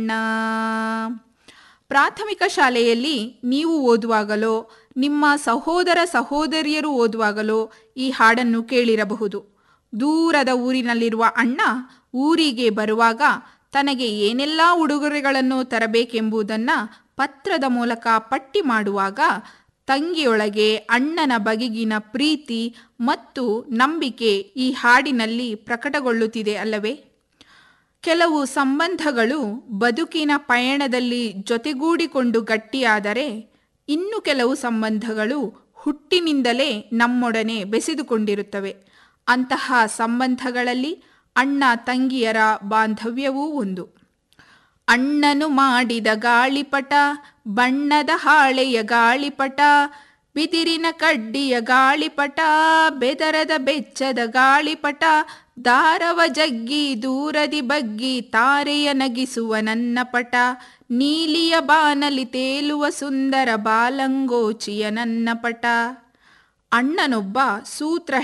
ಅಣ್ಣ ಪ್ರಾಥಮಿಕ ಶಾಲೆಯಲ್ಲಿ ನೀವು ಓದುವಾಗಲೋ ನಿಮ್ಮ ಸಹೋದರ ಸಹೋದರಿಯರು ಓದುವಾಗಲೋ ಈ ಹಾಡನ್ನು ಕೇಳಿರಬಹುದು ದೂರದ ಊರಿನಲ್ಲಿರುವ ಅಣ್ಣ ಊರಿಗೆ ಬರುವಾಗ ತನಗೆ ಏನೆಲ್ಲ ಉಡುಗೊರೆಗಳನ್ನು ತರಬೇಕೆಂಬುದನ್ನು ಪತ್ರದ ಮೂಲಕ ಪಟ್ಟಿ ಮಾಡುವಾಗ ತಂಗಿಯೊಳಗೆ ಅಣ್ಣನ ಬಗೆಗಿನ ಪ್ರೀತಿ ಮತ್ತು ನಂಬಿಕೆ ಈ ಹಾಡಿನಲ್ಲಿ ಪ್ರಕಟಗೊಳ್ಳುತ್ತಿದೆ ಅಲ್ಲವೇ ಕೆಲವು ಸಂಬಂಧಗಳು ಬದುಕಿನ ಪಯಣದಲ್ಲಿ ಜೊತೆಗೂಡಿಕೊಂಡು ಗಟ್ಟಿಯಾದರೆ ಇನ್ನು ಕೆಲವು ಸಂಬಂಧಗಳು ಹುಟ್ಟಿನಿಂದಲೇ ನಮ್ಮೊಡನೆ ಬೆಸೆದುಕೊಂಡಿರುತ್ತವೆ ಅಂತಹ ಸಂಬಂಧಗಳಲ್ಲಿ ಅಣ್ಣ ತಂಗಿಯರ ಬಾಂಧವ್ಯವೂ ಒಂದು ಅಣ್ಣನು ಮಾಡಿದ ಗಾಳಿಪಟ ಬಣ್ಣದ ಹಾಳೆಯ ಗಾಳಿಪಟ ಬಿದಿರಿನ ಕಡ್ಡಿಯ ಗಾಳಿಪಟ ಬೆದರದ ಬೆಚ್ಚದ ಗಾಳಿಪಟ ದಾರವ ಜಗ್ಗಿ ದೂರದಿ ಬಗ್ಗಿ ತಾರೆಯ ನಗಿಸುವ ನನ್ನ ಪಟ ನೀಲಿಯ ಬಾನಲಿ ತೇಲುವ ಸುಂದರ ಬಾಲಂಗೋಚಿಯ ನನ್ನ ಪಟ ಅಣ್ಣನೊಬ್ಬ ಸೂತ್ರ